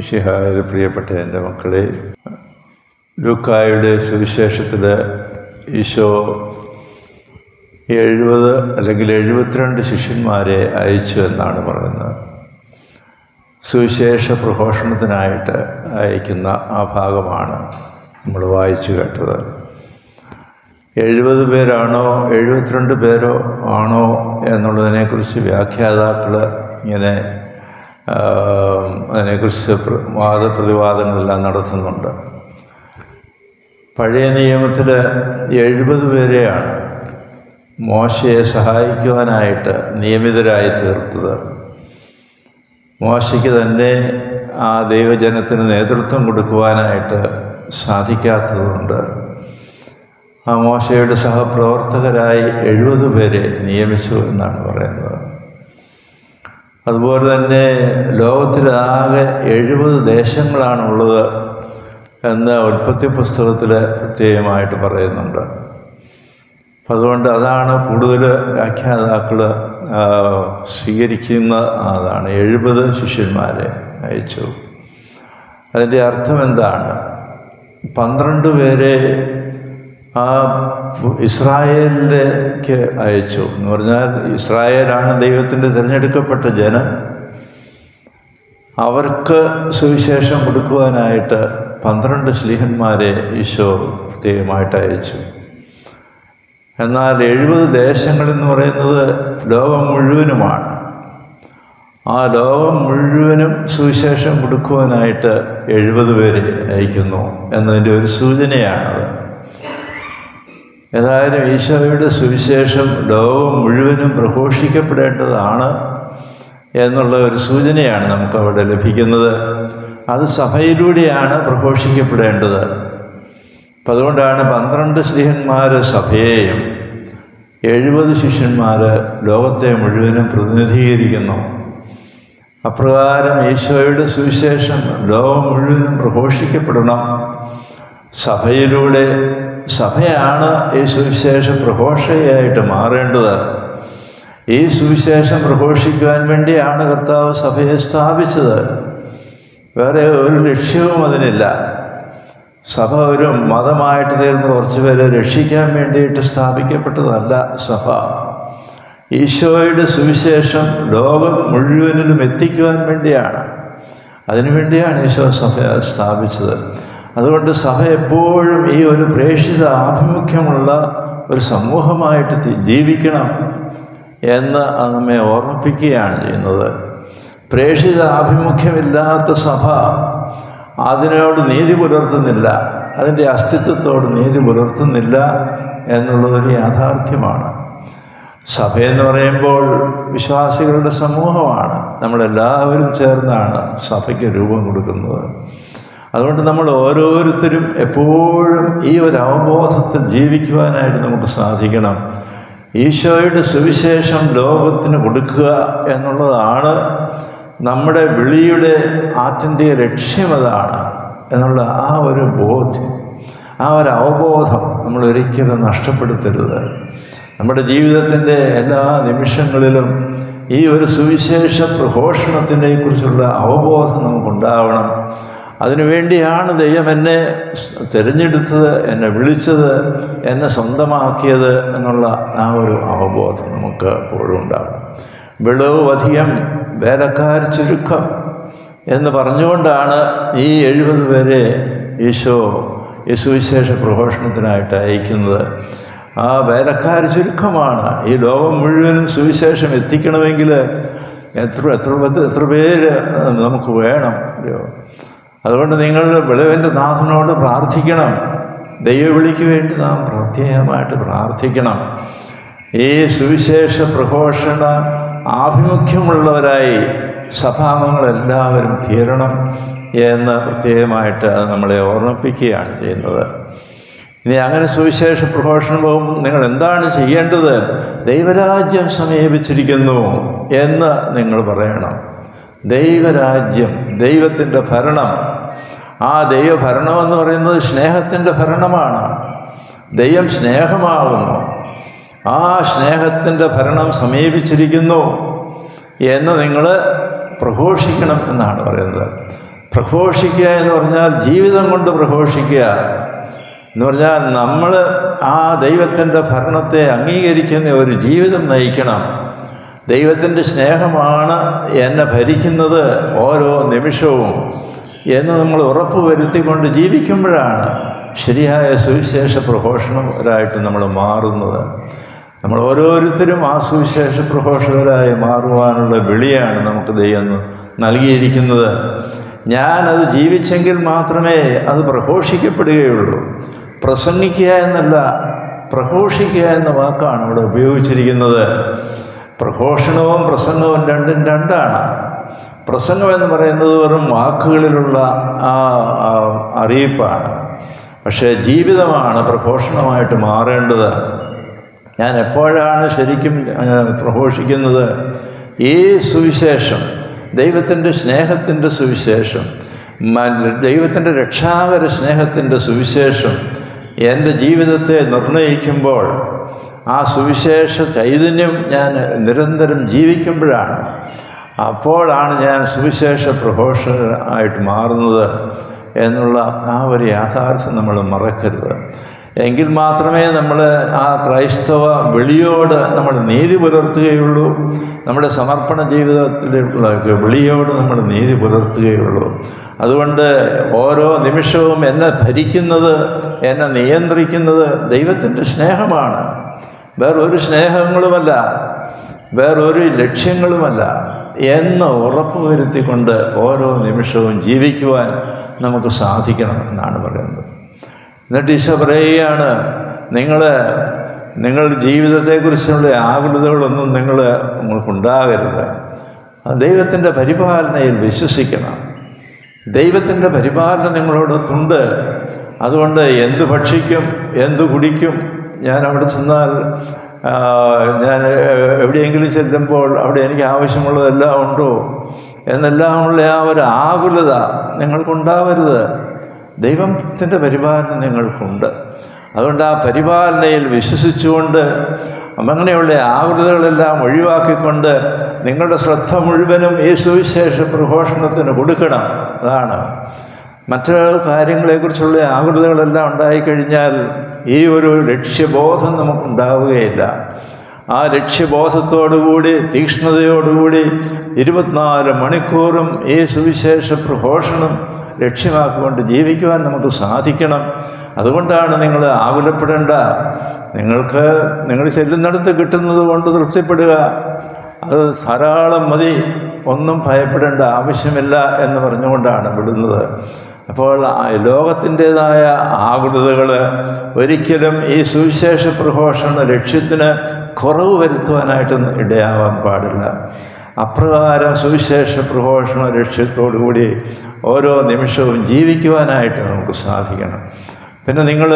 മിഷിഹായ പ്രിയപ്പെട്ട എൻ്റെ മക്കളെ ലൂക്കായുടെ സുവിശേഷത്തിൽ ഈശോ എഴുപത് അല്ലെങ്കിൽ എഴുപത്തിരണ്ട് ശിഷ്യന്മാരെ അയച്ചു എന്നാണ് പറയുന്നത് സുവിശേഷ പ്രഘോഷണത്തിനായിട്ട് അയക്കുന്ന ആ ഭാഗമാണ് നമ്മൾ വായിച്ചു കേട്ടത് എഴുപത് പേരാണോ എഴുപത്തിരണ്ട് പേരോ ആണോ എന്നുള്ളതിനെക്കുറിച്ച് വ്യാഖ്യാതാക്കൾ ഇങ്ങനെ ആ, അതിനെക്കുറിച്ച് പ്ര- വാദപ്രതിവാദങ്ങളെല്ലാം നടത്തുന്നുണ്ട് പഴയ നിയമത്തിൽ എഴുപത് പേരെയാണ് മോശയെ സഹായിക്കുവാനായിട്ട് നിയമിതരായി തീർത്തത് മോശയ്ക്ക് തന്നെ ആ ദൈവജനത്തിന് നേതൃത്വം കൊടുക്കുവാനായിട്ട് സാധിക്കാത്തതുകൊണ്ട് ആ മോശയുടെ സഹപ്രവർത്തകരായി എഴുപത് പേരെ നിയമിച്ചു എന്നാണ് പറയുന്നത് അതുപോലെ തന്നെ ലോകത്തിലാകെ എഴുപത് ദേശങ്ങളാണുള്ളത് എന്ന് ഉൽപ്പത്തി പുസ്തകത്തിൽ പ്രത്യേകമായിട്ട് പറയുന്നുണ്ട് അപ്പം അതുകൊണ്ട് അതാണ് കൂടുതൽ വ്യാഖ്യാതാക്കൾ സ്വീകരിക്കുന്ന അതാണ് എഴുപത് ശിഷ്യന്മാരെ അയച്ചു അതിൻ്റെ അർത്ഥം എന്താണ് പന്ത്രണ്ട് പേരെ ആ ഇസ്രായേലിലേക്ക് അയച്ചു എന്ന് പറഞ്ഞാൽ ഇസ്രായേലാണ് ദൈവത്തിൻ്റെ തിരഞ്ഞെടുക്കപ്പെട്ട ജനം അവർക്ക് സുവിശേഷം കൊടുക്കുവാനായിട്ട് പന്ത്രണ്ട് സ്ലീഹന്മാരെ ഈശോ പ്രത്യേകമായിട്ട് അയച്ചു എന്നാൽ എഴുപത് ദേശങ്ങളെന്ന് പറയുന്നത് ലോകം മുഴുവനുമാണ് ആ ലോകം മുഴുവനും സുവിശേഷം കൊടുക്കുവാനായിട്ട് എഴുപത് പേരെ അയക്കുന്നു എന്നതിൻ്റെ ഒരു സൂചനയാണത് ഏതായാലും ഈശോയുടെ സുവിശേഷം ലോകം മുഴുവനും പ്രഘോഷിക്കപ്പെടേണ്ടതാണ് എന്നുള്ള ഒരു സൂചനയാണ് നമുക്ക് അവിടെ ലഭിക്കുന്നത് അത് സഭയിലൂടെയാണ് പ്രഘോഷിക്കപ്പെടേണ്ടത് അപ്പം അതുകൊണ്ടാണ് പന്ത്രണ്ട് സ്ത്രീഹന്മാർ സഭയെയും എഴുപത് ശിഷ്യന്മാർ ലോകത്തെ മുഴുവനും പ്രതിനിധീകരിക്കുന്നു അപ്രകാരം ഈശോയുടെ സുവിശേഷം ലോകം മുഴുവനും പ്രഘോഷിക്കപ്പെടണം സഭയിലൂടെ സഭയാണ് ഈ സുവിശേഷ പ്രഘോഷയായിട്ട് മാറേണ്ടത് ഈ സുവിശേഷം പ്രഘോഷിക്കുവാൻ വേണ്ടിയാണ് കർത്താവ് സഭയെ സ്ഥാപിച്ചത് വേറെ ഒരു ലക്ഷ്യവും അതിനില്ല സഭ ഒരു മതമായിട്ട് തീർന്ന് കുറച്ച് പേരെ രക്ഷിക്കാൻ വേണ്ടിയിട്ട് സ്ഥാപിക്കപ്പെട്ടതല്ല സഭ ഈശോയുടെ സുവിശേഷം ലോകം മുഴുവനിലും എത്തിക്കുവാൻ വേണ്ടിയാണ് അതിനുവേണ്ടിയാണ് ഈശോ സഭ സ്ഥാപിച്ചത് അതുകൊണ്ട് സഭ എപ്പോഴും ഈ ഒരു പ്രേക്ഷിത ആഭിമുഖ്യമുള്ള ഒരു സമൂഹമായിട്ട് തി- ജീവിക്കണം എന്ന് അത് നമ്മെ ഓർമ്മിപ്പിക്കുകയാണ് ചെയ്യുന്നത് പ്രേക്ഷിത ആഭിമുഖ്യമില്ലാത്ത സഭ അതിനോട് നീതി പുലർത്തുന്നില്ല അതിൻ്റെ അസ്തിത്വത്തോട് നീതി പുലർത്തുന്നില്ല എന്നുള്ളതൊരു യാഥാർത്ഥ്യമാണ് സഭയെന്ന് പറയുമ്പോൾ വിശ്വാസികളുടെ സമൂഹമാണ് നമ്മളെല്ലാവരും ചേർന്നാണ് സഭയ്ക്ക് രൂപം കൊടുക്കുന്നത് അതുകൊണ്ട് നമ്മൾ ഓരോരുത്തരും എപ്പോഴും ഈ ഒരു അവബോധത്തിൽ ജീവിക്കുവാനായിട്ട് നമുക്ക് സാധിക്കണം ഈശോയുടെ സുവിശേഷം ലോകത്തിന് കൊടുക്കുക എന്നുള്ളതാണ് നമ്മുടെ വിളിയുടെ ആത്യന്തിക ലക്ഷ്യം അതാണ് എന്നുള്ള ആ ഒരു ബോധ്യം ആ ഒരു അവബോധം നമ്മൾ ഒരിക്കലും നഷ്ടപ്പെടുത്തരുത് നമ്മുടെ ജീവിതത്തിൻ്റെ എല്ലാ നിമിഷങ്ങളിലും ഈ ഒരു സുവിശേഷ പ്രഘോഷണത്തിനെ കുറിച്ചുള്ള അവബോധം നമുക്കുണ്ടാവണം അതിനുവേണ്ടിയാണ് ദൈവം എന്നെ തിരഞ്ഞെടുത്തത് എന്നെ വിളിച്ചത് എന്നെ സ്വന്തമാക്കിയത് എന്നുള്ള ആ ഒരു അവബോധം നമുക്ക് എപ്പോഴും ഉണ്ടാവണം വിളവ് അധികം വേലക്കാർ ചുരുക്കം എന്ന് പറഞ്ഞുകൊണ്ടാണ് ഈ എഴുപത് പേരെ ഈശോ ഈ സുവിശേഷ പ്രഘോഷണത്തിനായിട്ട് അയക്കുന്നത് ആ വേലക്കാർ ചുരുക്കമാണ് ഈ ലോകം മുഴുവനും സുവിശേഷം എത്തിക്കണമെങ്കിൽ എത്ര എത്ര പത്ത് എത്ര പേര് നമുക്ക് വേണം അറിയോ അതുകൊണ്ട് നിങ്ങൾ വിളവിൻ്റെ നാഥനോട് പ്രാർത്ഥിക്കണം ദൈവവിളിക്ക് വേണ്ടി നാം പ്രത്യേകമായിട്ട് പ്രാർത്ഥിക്കണം ഈ സുവിശേഷ പ്രഘോഷണ ആഭിമുഖ്യമുള്ളവരായി സഭാംഗങ്ങളെല്ലാവരും തീരണം എന്ന് പ്രത്യേകമായിട്ട് അത് നമ്മളെ ഓർമ്മിപ്പിക്കുകയാണ് ചെയ്യുന്നത് ഇനി അങ്ങനെ സുവിശേഷ പ്രഘോഷണം പോകുമ്പോൾ നിങ്ങൾ എന്താണ് ചെയ്യേണ്ടത് ദൈവരാജ്യം സമീപിച്ചിരിക്കുന്നു എന്ന് നിങ്ങൾ പറയണം ദൈവരാജ്യം ദൈവത്തിൻ്റെ ഭരണം ആ ദൈവഭരണം എന്ന് പറയുന്നത് സ്നേഹത്തിൻ്റെ ഭരണമാണ് ദൈവം സ്നേഹമാകുന്നു ആ സ്നേഹത്തിൻ്റെ ഭരണം സമീപിച്ചിരിക്കുന്നു എന്ന് നിങ്ങൾ പ്രഘോഷിക്കണം എന്നാണ് പറയുന്നത് പ്രഘോഷിക്കുക എന്ന് പറഞ്ഞാൽ ജീവിതം കൊണ്ട് പ്രഘോഷിക്കുക എന്ന് പറഞ്ഞാൽ നമ്മൾ ആ ദൈവത്തിൻ്റെ ഭരണത്തെ അംഗീകരിക്കുന്ന ഒരു ജീവിതം നയിക്കണം ദൈവത്തിൻ്റെ സ്നേഹമാണ് എന്നെ ഭരിക്കുന്നത് ഓരോ നിമിഷവും എന്ന് നമ്മൾ ഉറപ്പ് വരുത്തിക്കൊണ്ട് ജീവിക്കുമ്പോഴാണ് ശരിയായ സുവിശേഷ പ്രഘോഷണരായിട്ട് നമ്മൾ മാറുന്നത് നമ്മൾ ഓരോരുത്തരും ആ സുവിശേഷ പ്രഘോഷകരായി മാറുവാനുള്ള വിളിയാണ് നമുക്ക് ദൈവം നൽകിയിരിക്കുന്നത് ഞാനത് ജീവിച്ചെങ്കിൽ മാത്രമേ അത് പ്രഘോഷിക്കപ്പെടുകയുള്ളൂ പ്രസംഗിക്കുക എന്നല്ല പ്രഘോഷിക്കുക എന്ന വാക്കാണ് ഇവിടെ ഉപയോഗിച്ചിരിക്കുന്നത് പ്രഘോഷണവും പ്രസംഗവും രണ്ടും രണ്ടാണ് പ്രസംഗം എന്ന് പറയുന്നത് വെറും വാക്കുകളിലുള്ള ആ ആ അറിയിപ്പാണ് പക്ഷേ ജീവിതമാണ് പ്രഘോഷണമായിട്ട് മാറേണ്ടത് ഞാൻ എപ്പോഴാണ് ശരിക്കും ആ, പ്രഘോഷിക്കുന്നത് ഈ സുവിശേഷം ദൈവത്തിൻ്റെ സ്നേഹത്തിൻ്റെ സുവിശേഷം മ- ദൈവത്തിൻ്റെ രക്ഷാകര സ്നേഹത്തിൻ്റെ സുവിശേഷം എൻ്റെ ജീവിതത്തെ നിർണയിക്കുമ്പോൾ ആ സുവിശേഷ ചൈതന്യം ഞാൻ നിരന്തരം ജീവിക്കുമ്പോഴാണ് അപ്പോഴാണ് ഞാൻ സുവിശേഷ പ്രഘോഷകനായിട്ട് മാറുന്നത് എന്നുള്ള ആ ഒരു യാഥാർത്ഥ്യം നമ്മൾ മറക്കരുത് എങ്കിൽ മാത്രമേ നമ്മൾ ആ ക്രൈസ്തവ വിളിയോട് നമ്മൾ നീതി പുലർത്തുകയുള്ളൂ നമ്മുടെ സമർപ്പണ ജീവിതത്തിലുള്ള വിളിയോട് നമ്മൾ നീതി പുലർത്തുകയുള്ളൂ അതുകൊണ്ട് ഓരോ നിമിഷവും എന്നെ ഭരിക്കുന്നത് എന്നെ നിയന്ത്രിക്കുന്നത് ദൈവത്തിൻ്റെ സ്നേഹമാണ് വേറൊരു സ്നേഹങ്ങളുമല്ല വേറൊരു ലക്ഷ്യങ്ങളുമല്ല എന്ന് ഉറപ്പ് വരുത്തിക്കൊണ്ട് ഓരോ നിമിഷവും ജീവിക്കുവാൻ നമുക്ക് സാധിക്കണം എന്നാണ് പറയുന്നത് എന്നിട്ട് ഈശോ പറയുകയാണ് നിങ്ങൾ നിങ്ങളുടെ ജീവിതത്തെക്കുറിച്ചുള്ള ആകുലതകളൊന്നും നിങ്ങൾ നിങ്ങൾക്കുണ്ടാകരുത് ആ ദൈവത്തിൻ്റെ പരിപാലനയിൽ വിശ്വസിക്കണം ദൈവത്തിൻ്റെ പരിപാലന നിങ്ങളോടൊത്തുണ്ട് അതുകൊണ്ട് എന്ത് ഭക്ഷിക്കും എന്ത് കുടിക്കും ഞാൻ അവിടെ ചെന്നാൽ ആ, ഞാൻ എവിടെയെങ്കിലും ചെല്ലുമ്പോൾ അവിടെ എനിക്ക് ആവശ്യമുള്ളതെല്ലാം ഉണ്ടോ എന്നെല്ലാമുള്ള ആ ഒരു ആകുലത നിങ്ങൾക്കുണ്ടാവരുത് ദൈവത്തിൻ്റെ പരിപാലന നിങ്ങൾക്കുണ്ട് അതുകൊണ്ട് ആ പരിപാലനയിൽ വിശ്വസിച്ചുകൊണ്ട് അങ്ങനെയുള്ള ആകുലതകളെല്ലാം ഒഴിവാക്കിക്കൊണ്ട് നിങ്ങളുടെ ശ്രദ്ധ മുഴുവനും ഈ സുവിശേഷ പ്രഘോഷണത്തിന് കൊടുക്കണം അതാണ് മറ്റു കാര്യങ്ങളെക്കുറിച്ചുള്ള ആകുലതകളെല്ലാം ഉണ്ടായിക്കഴിഞ്ഞാൽ ഈ ഒരു ലക്ഷ്യബോധം നമുക്കുണ്ടാവുകയില്ല ആ ലക്ഷ്യബോധത്തോടുകൂടി തീക്ഷ്ണതയോടുകൂടി ഇരുപത്തിനാല് മണിക്കൂറും ഈ സുവിശേഷ പ്രഘോഷണം ലക്ഷ്യമാക്കിക്കൊണ്ട് ജീവിക്കുവാൻ നമുക്ക് സാധിക്കണം അതുകൊണ്ടാണ് നിങ്ങൾ ആകുലപ്പെടേണ്ട നിങ്ങൾക്ക് നിങ്ങൾ ചെല്ലുന്നിടത്ത് കിട്ടുന്നത് കൊണ്ട് തൃപ്തിപ്പെടുക അത് ധാരാളം മതി ഒന്നും ഭയപ്പെടേണ്ട ആവശ്യമില്ല എന്ന് പറഞ്ഞുകൊണ്ടാണ് വിടുന്നത് അപ്പോൾ ആ ലോകത്തിൻ്റേതായ ആകുലതകൾ ഒരിക്കലും ഈ സുവിശേഷ പ്രഘോഷണ ലക്ഷ്യത്തിന് കുറവ് വരുത്തുവാനായിട്ട് ഇടയാവാൻ പാടില്ല അപ്രകാരം സുവിശേഷ പ്രഘോഷണ ലക്ഷ്യത്തോടുകൂടി ഓരോ നിമിഷവും ജീവിക്കുവാനായിട്ട് നമുക്ക് സാധിക്കണം പിന്നെ നിങ്ങൾ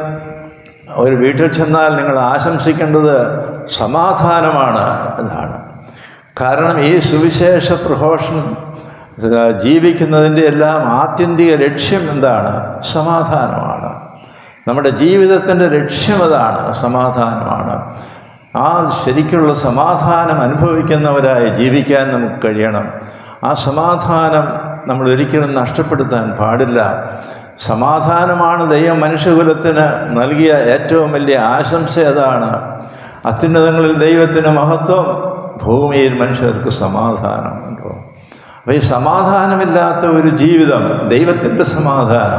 ഒരു വീട്ടിൽ ചെന്നാൽ നിങ്ങൾ ആശംസിക്കേണ്ടത് സമാധാനമാണ് എന്നാണ് കാരണം ഈ സുവിശേഷ പ്രഘോഷണം ആ, ജീവിക്കുന്നതിൻ്റെ എല്ലാം ആത്യന്തിക ലക്ഷ്യം എന്താണ് സമാധാനമാണ് നമ്മുടെ ജീവിതത്തിൻ്റെ ലക്ഷ്യം അതാണ് സമാധാനമാണ് ആ ശരിക്കുള്ള സമാധാനം അനുഭവിക്കുന്നവരായി ജീവിക്കാൻ നമുക്ക് കഴിയണം ആ സമാധാനം നമ്മൾ ഒരിക്കലും നഷ്ടപ്പെടുത്താൻ പാടില്ല സമാധാനമാണ് ദൈവം മനുഷ്യകുലത്തിന് നൽകിയ ഏറ്റവും വലിയ ആശംസ അതാണ് അത്യുന്നതങ്ങളിൽ ദൈവത്തിന് മഹത്വം ഭൂമിയിൽ മനുഷ്യർക്ക് സമാധാനം ഉണ്ടോ അപ്പോൾ ഈ സമാധാനമില്ലാത്ത ഒരു ജീവിതം ദൈവത്തിൻ്റെ സമാധാനം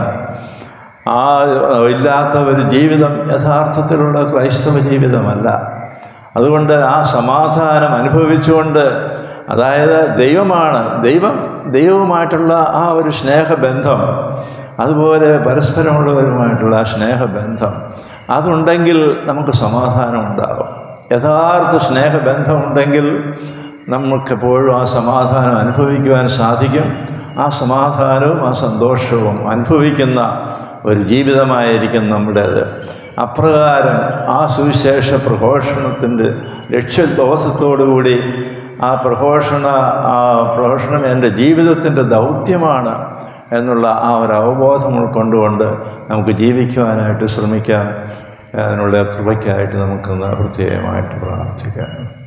ആ ഇല്ലാത്ത ഒരു ജീവിതം യഥാർത്ഥത്തിലുള്ള ക്രൈസ്തവ ജീവിതമല്ല അതുകൊണ്ട് ആ സമാധാനം അനുഭവിച്ചുകൊണ്ട് അതായത് ദൈവമാണ് ദൈവം ദൈവവുമായിട്ടുള്ള ആ ഒരു സ്നേഹബന്ധം അതുപോലെ പരസ്പരമുള്ളവരുമായിട്ടുള്ള ആ സ്നേഹബന്ധം അതുണ്ടെങ്കിൽ നമുക്ക് സമാധാനം ഉണ്ടാകും യഥാർത്ഥ സ്നേഹബന്ധമുണ്ടെങ്കിൽ നമുക്കെപ്പോഴും ആ സമാധാനം അനുഭവിക്കുവാൻ സാധിക്കും ആ സമാധാനവും ആ സന്തോഷവും അനുഭവിക്കുന്ന ഒരു ജീവിതമായിരിക്കും നമ്മുടേത് അപ്രകാരം ആ സുവിശേഷ പ്രഘോഷണത്തിൻ്റെ ലക്ഷ്യബോധത്തോടുകൂടി ആ പ്രഘോഷണ ആ പ്രഘോഷണം എൻ്റെ ജീവിതത്തിൻ്റെ ദൗത്യമാണ് എന്നുള്ള ആ ഒരു അവബോധം ഉൾക്കൊണ്ടുകൊണ്ട് നമുക്ക് ജീവിക്കുവാനായിട്ട് ശ്രമിക്കാം അതിനുള്ള കൃപയ്ക്കായിട്ട് നമുക്കൊന്ന് പ്രത്യേകമായിട്ട് പ്രാർത്ഥിക്കാം